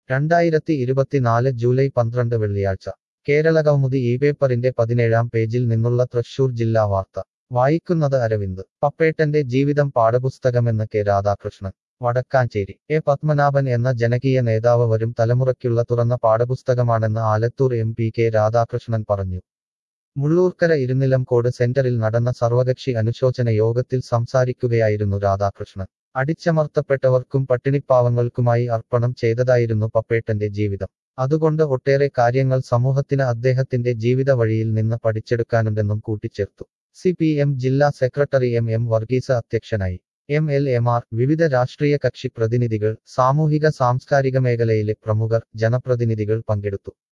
രണ്ടായിരത്തി ഇരുപത്തിനാല് ജൂലൈ പന്ത്രണ്ട് വെള്ളിയാഴ്ച കേരളകൗമുദി ഈ പേപ്പറിന്റെ പതിനേഴാം പേജിൽ നിന്നുള്ള തൃശൂർ ജില്ലാ വാർത്ത വായിക്കുന്നത് അരവിന്ദ് പപ്പേട്ടന്റെ ജീവിതം പാഠപുസ്തകമെന്ന് കെ രാധാകൃഷ്ണൻ വടക്കാഞ്ചേരി എ പത്മനാഭൻ എന്ന ജനകീയ നേതാവ് വരും തലമുറയ്ക്കുള്ള തുറന്ന പാഠപുസ്തകമാണെന്ന് Alathur M P K Radhakrishnan പറഞ്ഞു മുള്ളൂർക്കര ഇരുനിലംകോട് സെന്ററിൽ നടന്ന സർവകക്ഷി അനുശോചന യോഗത്തിൽ സംസാരിക്കുകയായിരുന്നു രാധാകൃഷ്ണൻ അടിച്ചമർത്തപ്പെട്ടവർക്കും പട്ടിണിപ്പാവങ്ങൾക്കുമായി അർപ്പണം ചെയ്തതായിരുന്നു പപ്പേട്ടന്റെ ജീവിതം അതുകൊണ്ട് ഒട്ടേറെ കാര്യങ്ങൾ സമൂഹത്തിന് അദ്ദേഹത്തിന്റെ ജീവിത വഴിയിൽ നിന്ന് പഠിച്ചെടുക്കാനുണ്ടെന്നും കൂട്ടിച്ചേർത്തു സി പി എം ജില്ലാ സെക്രട്ടറി എം എം വർഗീസ അധ്യക്ഷനായി എം എൽ എമാർ വിവിധ രാഷ്ട്രീയ കക്ഷി പ്രതിനിധികൾ സാമൂഹിക സാംസ്കാരിക മേഖലയിലെ പ്രമുഖർ ജനപ്രതിനിധികൾ പങ്കെടുത്തു